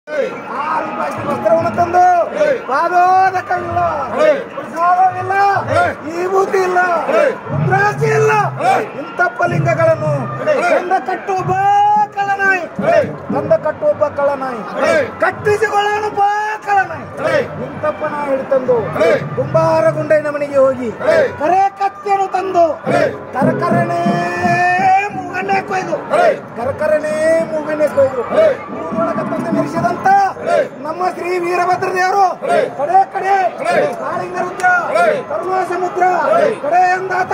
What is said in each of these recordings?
ಆಲ್ಮಟ್ಟಿ ವಸ್ತ್ರವನ್ನು ತಂದು ಪಾದೋದಕವಿಲ್ಲ ಪ್ರಸಾದವಿಲ್ಲ ವಿಭೂತಿ ಇಲ್ಲ ರುದ್ರಾಕ್ಷಿ ಇಲ್ಲ ಇಂಥ ಲಿಂಗಗಳನ್ನು ತಂದ ಕಟ್ಟು ಒಬ್ಬ ಕಳ್ಳನಾಯಿ ತಂದ ಕಟ್ಟು ಒಬ್ಬ ಕಳ್ಳನಾಯಿ ಕಟ್ಟಿಸಿಕೊಳ್ಳೋಣ ಒಬ್ಬ ಕಳ್ಳನಾಯಿ ಇಂತಪ್ಪನ ಹಿಡಿತಂದು ಕುಂಬಾರ ಗುಂಡೈನ ಮನೆಗೆ ಹೋಗಿ ಕರೆ ಕತ್ತೆಯನ್ನು ತಂದು ಕರಕರನೇ ಮೂಗನ್ನೇ ಕೊಯ್ದು ಕರಕರನೇ ಮೂಗನ್ನೇ ಕೊಯ್ದು ಊರೊಳಗ ತಂದು ಮೆರೆಸಿದಂತ ನಮ್ಮ ಶ್ರೀ ವೀರಭದ್ರ ದೇವರು ಕಡೆ ಕಡೆ ಕಾಳಿಂಗ ರುದ್ರ ಕರುಣಾ ಸಮುದ್ರ ಕಡೆ ಎಂದಾತ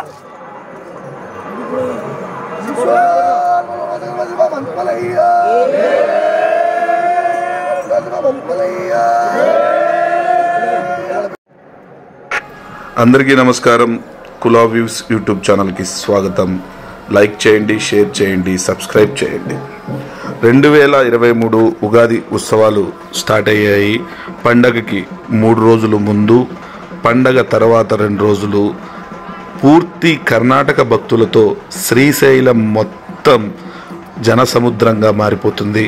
అందరికీ నమస్కారం కులా వ్యూస్ యూట్యూబ్ ఛానల్కి స్వాగతం లైక్ చేయండి షేర్ చేయండి సబ్స్క్రైబ్ చేయండి రెండు వేల ఇరవై మూడు ఉగాది ఉత్సవాలు స్టార్ట్ అయ్యాయి పండగకి మూడు రోజులు ముందు పండగ తర్వాత రెండు రోజులు పూర్తి కర్ణాటక భక్తులతో శ్రీశైలం మొత్తం జనసముద్రంగా మారిపోతుంది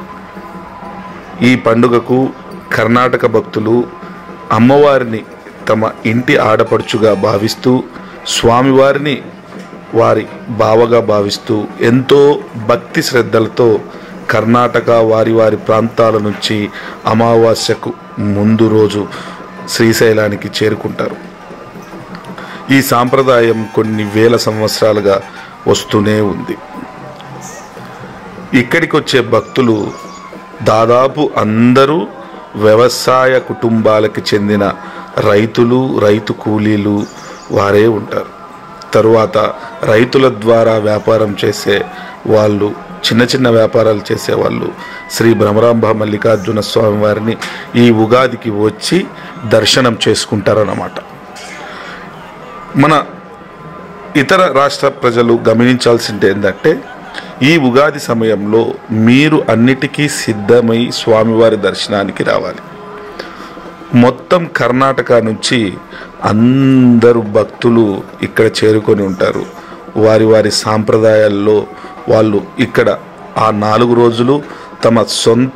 ఈ పండుగకు కర్ణాటక భక్తులు అమ్మవారిని తమ ఇంటి ఆడపడుచుగా భావిస్తూ స్వామివారిని వారి బావగా భావిస్తూ ఎంతో భక్తి శ్రద్ధలతో కర్ణాటక వారి వారి ప్రాంతాల నుంచి అమావాస్యకు ముందు రోజు శ్రీశైలానికి చేరుకుంటారు ఈ సాంప్రదాయం కొన్ని వేల సంవత్సరాలుగా వస్తూనే ఉంది ఇక్కడికి వచ్చే భక్తులు దాదాపు అందరూ వ్యవసాయ కుటుంబాలకి చెందిన రైతులు రైతు కూలీలు వారే ఉంటారు తరువాత రైతుల ద్వారా వ్యాపారం చేసే వాళ్ళు చిన్న చిన్న వ్యాపారాలు చేసే వాళ్ళు శ్రీ భ్రమరాంబ మల్లికార్జున స్వామి వారిని ఈ ఉగాదికి వచ్చి దర్శనం చేసుకుంటారన్నమాట మన ఇతర రాష్ట్ర ప్రజలు గమనించాల్సింది ఏంటంటే ఈ ఉగాది సమయంలో మీరు అన్నిటికీ సిద్ధమై స్వామివారి దర్శనానికి రావాలి మొత్తం కర్ణాటక నుంచి అందరు భక్తులు ఇక్కడ చేరుకొని ఉంటారు వారి వారి సాంప్రదాయాల్లో వాళ్ళు ఇక్కడ ఆ నాలుగు రోజులు తమ సొంత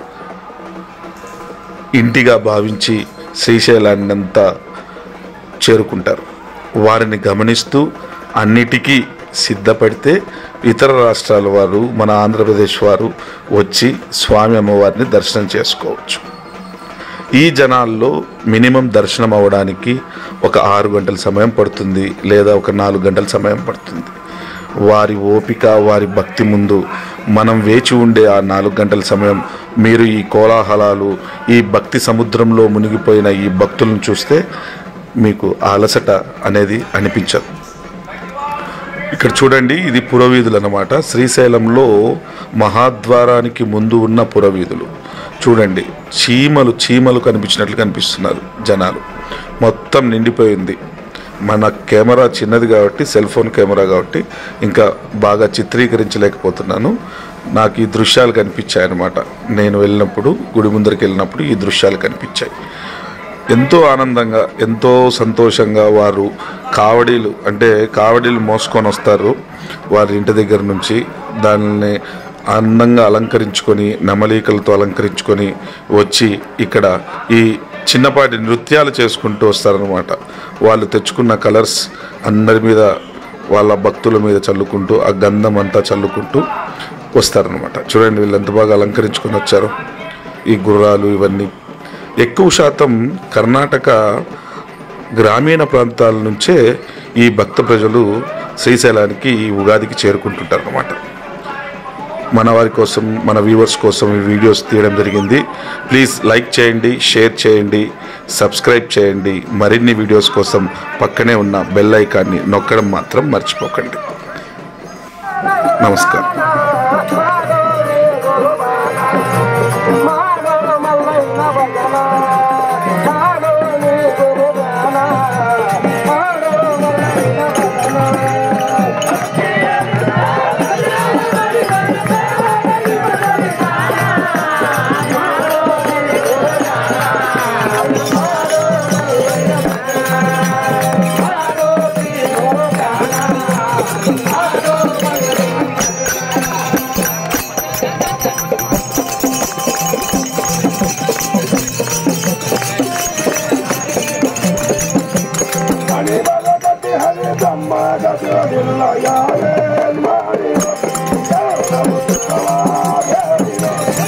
ఇంటిగా భావించి శ్రీశైలాన్ని అంతా చేరుకుంటారు వారిని గమనిస్తూ అన్నిటికీ సిద్ధపడితే ఇతర రాష్ట్రాల వారు మన ఆంధ్రప్రదేశ్ వారు వచ్చి స్వామి అమ్మవారిని దర్శనం చేసుకోవచ్చు ఈ జనాల్లో మినిమం దర్శనం అవ్వడానికి ఒక ఆరు గంటల సమయం పడుతుంది లేదా ఒక నాలుగు గంటల సమయం పడుతుంది వారి ఓపిక వారి భక్తి ముందు మనం వేచి ఉండే ఆ నాలుగు గంటల సమయం మీరు ఈ కోలాహలాలు ఈ భక్తి సముద్రంలో మునిగిపోయిన ఈ భక్తులను చూస్తే మీకు ఆ అలసట అనేది అనిపించదు ఇక్కడ చూడండి ఇది పురవీధులు అన్నమాట శ్రీశైలంలో మహాద్వారానికి ముందు ఉన్న పురవీధులు చూడండి చీమలు చీమలు కనిపించినట్లు కనిపిస్తున్నారు జనాలు మొత్తం నిండిపోయింది మన కెమెరా చిన్నది కాబట్టి సెల్ ఫోన్ కెమెరా కాబట్టి ఇంకా బాగా చిత్రీకరించలేకపోతున్నాను నాకు ఈ దృశ్యాలు కనిపించాయి అన్నమాట నేను వెళ్ళినప్పుడు గుడి ముందరికి వెళ్ళినప్పుడు ఈ దృశ్యాలు కనిపించాయి ఎంతో ఆనందంగా ఎంతో సంతోషంగా వారు కావడీలు అంటే కావడీలు మోసుకొని వస్తారు వారి ఇంటి దగ్గర నుంచి దానిని అందంగా అలంకరించుకొని నెమలీకలతో అలంకరించుకొని వచ్చి ఇక్కడ ఈ చిన్నపాటి నృత్యాలు చేసుకుంటూ వస్తారనమాట వాళ్ళు తెచ్చుకున్న కలర్స్ అందరి మీద వాళ్ళ భక్తుల మీద చల్లుకుంటూ ఆ గంధం అంతా చల్లుకుంటూ వస్తారనమాట చూడండి వీళ్ళు ఎంత బాగా అలంకరించుకొని వచ్చారు ఈ గుర్రాలు ఇవన్నీ ఎక్కువ శాతం కర్ణాటక గ్రామీణ ప్రాంతాల నుంచే ఈ భక్త ప్రజలు శ్రీశైలానికి ఈ ఉగాదికి చేరుకుంటుంటారు అన్నమాట మన వారి కోసం మన వ్యూవర్స్ కోసం ఈ వీడియోస్ తీయడం జరిగింది ప్లీజ్ లైక్ చేయండి షేర్ చేయండి సబ్స్క్రైబ్ చేయండి మరిన్ని వీడియోస్ కోసం పక్కనే ఉన్న బెల్ ఐకాన్ని నొక్కడం మాత్రం మర్చిపోకండి నమస్కారం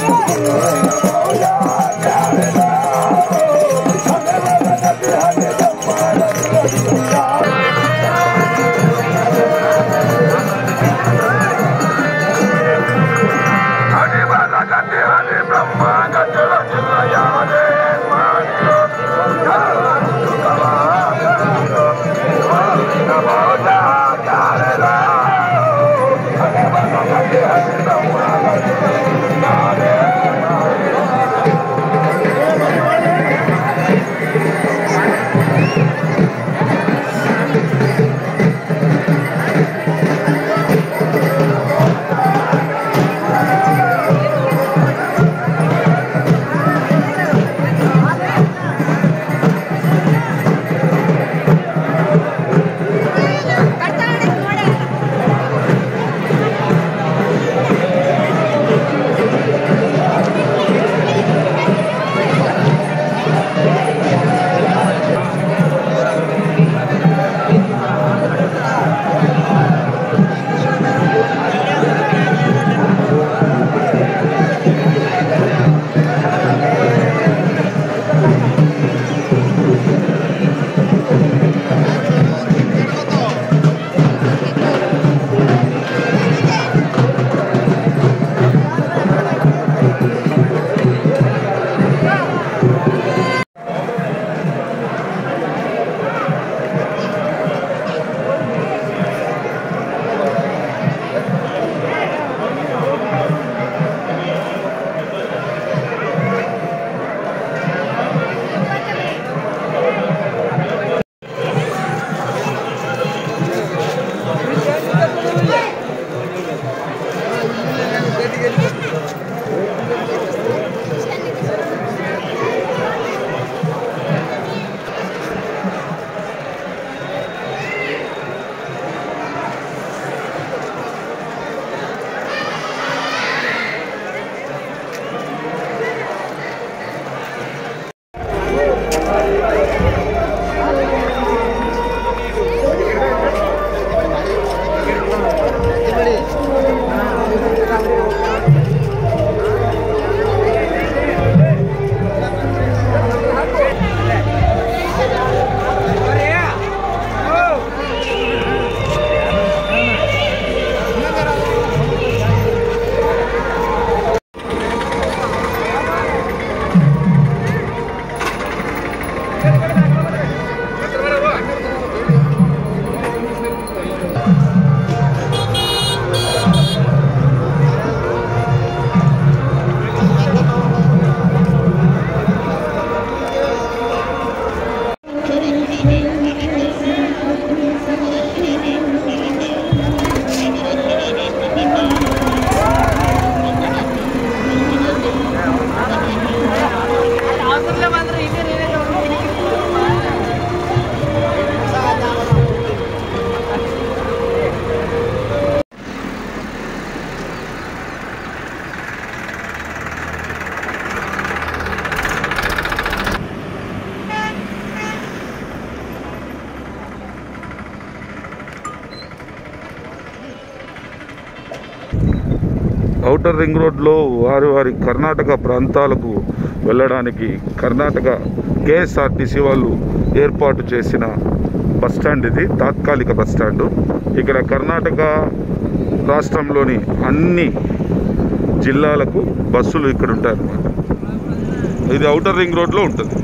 ఔటర్ రింగ్ రోడ్లో వారి వారి కర్ణాటక ప్రాంతాలకు వెళ్ళడానికి కర్ణాటక కేఎస్ఆర్టీసీ వాళ్ళు ఏర్పాటు చేసిన బస్ స్టాండ్ ఇది తాత్కాలిక బస్ స్టాండ్ ఇక్కడ కర్ణాటక రాష్ట్రంలోని అన్ని జిల్లాలకు బస్సులు ఇక్కడ ఉంటాయి అన్నమాట ఇది ఔటర్ రింగ్ రోడ్లో ఉంటుంది